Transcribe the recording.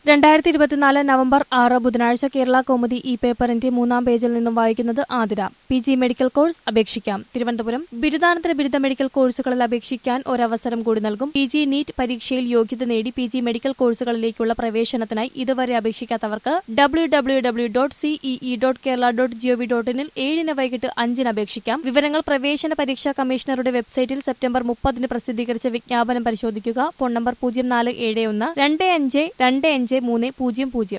രണ്ടായിരത്തി ഇരുപത്തിനാല് നവംബർ ആറ് ബുധനാഴ്ച കേരള കൗമുദി ഈ പേപ്പറിന്റെ മൂന്നാം പേജിൽ നിന്നും വായിക്കുന്നത് Athira P G medical course അപേക്ഷിക്കാം തിരുവനന്തപുരം ബിരുദാനന്തര ബിരുദ മെഡിക്കൽ കോഴ്സുകളിൽ അപേക്ഷിക്കാൻ ഒരവസരം കൂടി നൽകും പി ജി നീറ്റ് പരീക്ഷയിൽ യോഗ്യത നേടി പി ജി മെഡിക്കൽ കോഴ്സുകളിലേക്കുള്ള പ്രവേശനത്തിനായി ഇതുവരെ അപേക്ഷിക്കാത്തവർക്ക് W W W dot CEE dot Kerala dot GOV dot ഇനിൽ ഏഴിന് വൈകിട്ട് അഞ്ചിന് അപേക്ഷിക്കാം വിവരങ്ങൾ പ്രവേശന പരീക്ഷാ കമ്മീഷണറുടെ വെബ്സൈറ്റിൽ സെപ്റ്റംബർ മുപ്പതിന് പ്രസിദ്ധീകരിച്ച വിജ്ഞാപനം പരിശോധിക്കുക ഫോൺ നമ്പർ പൂജ്യം നാല് ഏഴ് ഒന്ന് രണ്ട് അഞ്ച് രണ്ട് അഞ്ച് മൂന്ന് പൂജ്യം പൂജ്യം